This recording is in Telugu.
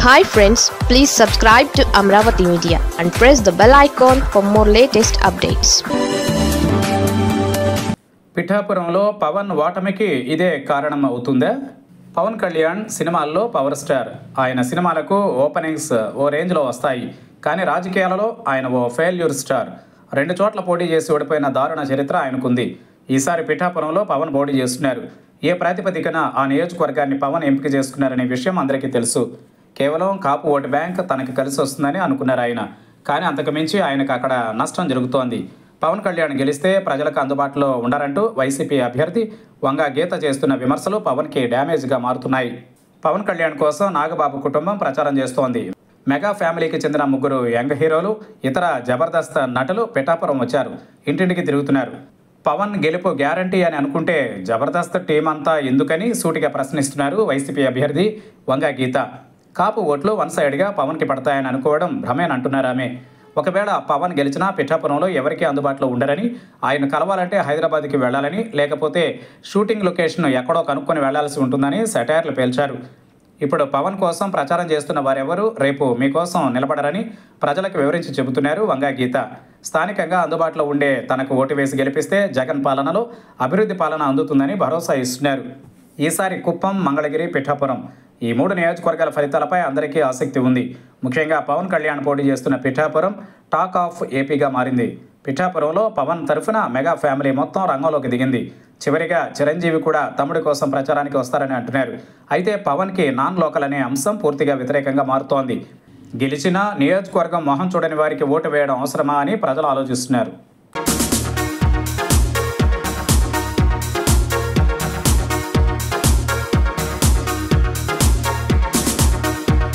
hi friends please subscribe to Amaravati media and press the bell icon for more latest updates పిఠాపురంలో పవన్ ఓటమికి ఇదే కారణం అవుతుందా పవన్ కళ్యాణ్ సినిమాల్లో పవర్ స్టార్ ఆయన సినిమాలకు ఓపెనింగ్స్ ఓ రేంజ్లో వస్తాయి కానీ రాజకీయాలలో ఆయన ఓ ఫెయిల్యూర్ స్టార్ రెండు చోట్ల పోటీ చేసి ఓడిపోయిన దారుణ చరిత్ర ఆయనకుంది ఈసారి పిఠాపురంలో పవన్ పోటీ చేస్తున్నారు ఏ ప్రాతిపదికన ఆ నియోజకవర్గాన్ని పవన్ ఎంపిక చేసుకున్నారనే విషయం అందరికీ తెలుసు కేవలం కాపు ఓటు బ్యాంక్ తనకి కలిసి వస్తుందని అనుకున్నారు ఆయన కానీ అంతకుమించి ఆయనకు అక్కడ నష్టం జరుగుతోంది పవన్ కళ్యాణ్ గెలిస్తే ప్రజలకు అందుబాటులో ఉండరంటూ వైసీపీ అభ్యర్థి వంగా గీత చేస్తున్న విమర్శలు పవన్కి డ్యామేజ్గా మారుతున్నాయి పవన్ కళ్యాణ్ కోసం నాగబాబు కుటుంబం ప్రచారం చేస్తోంది మెగా ఫ్యామిలీకి చెందిన ముగ్గురు యంగ్ హీరోలు ఇతర జబర్దస్త్ నటులు పిఠాపురం వచ్చారు ఇంటింటికి తిరుగుతున్నారు పవన్ గెలుపు గ్యారంటీ అని అనుకుంటే జబర్దస్త్ టీం అంతా ఎందుకని సూటిగా ప్రశ్నిస్తున్నారు వైసీపీ అభ్యర్థి వంగా గీత కాపు ఓట్లు వన్ సైడ్గా పవన్కి పడతాయని అనుకోవడం భ్రమేనంటున్నారు ఆమె ఒకవేళ పవన్ గెలిచినా పిఠాపురంలో ఎవరికీ అందుబాటులో ఉండరని ఆయన కలవాలంటే హైదరాబాద్కి వెళ్ళాలని లేకపోతే షూటింగ్ లొకేషన్ ఎక్కడో కనుక్కొని వెళ్లాల్సి ఉంటుందని సెటైర్లు పేల్చారు ఇప్పుడు పవన్ కోసం ప్రచారం చేస్తున్న వారెవరూ రేపు మీకోసం నిలబడరని ప్రజలకు వివరించి చెబుతున్నారు వంగా గీత స్థానికంగా అందుబాటులో ఉండే తనకు ఓటు వేసి గెలిపిస్తే జగన్ పాలనలో అభివృద్ధి పాలన అందుతుందని భరోసా ఇస్తున్నారు ఈసారి కుప్పం మంగళగిరి పిఠాపురం ఈ మూడు నియోజకవర్గాల ఫలితాలపై అందరికీ ఆసక్తి ఉంది ముఖ్యంగా పవన్ కళ్యాణ్ పోటీ చేస్తున్న పిఠాపురం టాక్ ఆఫ్ ఏపీగా మారింది పిఠాపురంలో పవన్ తరఫున మెగా ఫ్యామిలీ మొత్తం రంగంలోకి దిగింది చివరిగా చిరంజీవి కూడా తమ్ముడి కోసం ప్రచారానికి వస్తారని అంటున్నారు అయితే పవన్కి నాన్ లోకల్ అనే అంశం పూర్తిగా వ్యతిరేకంగా మారుతోంది గెలిచినా నియోజకవర్గం మొహం చూడని వారికి ఓటు వేయడం అవసరమా అని ప్రజలు ఆలోచిస్తున్నారు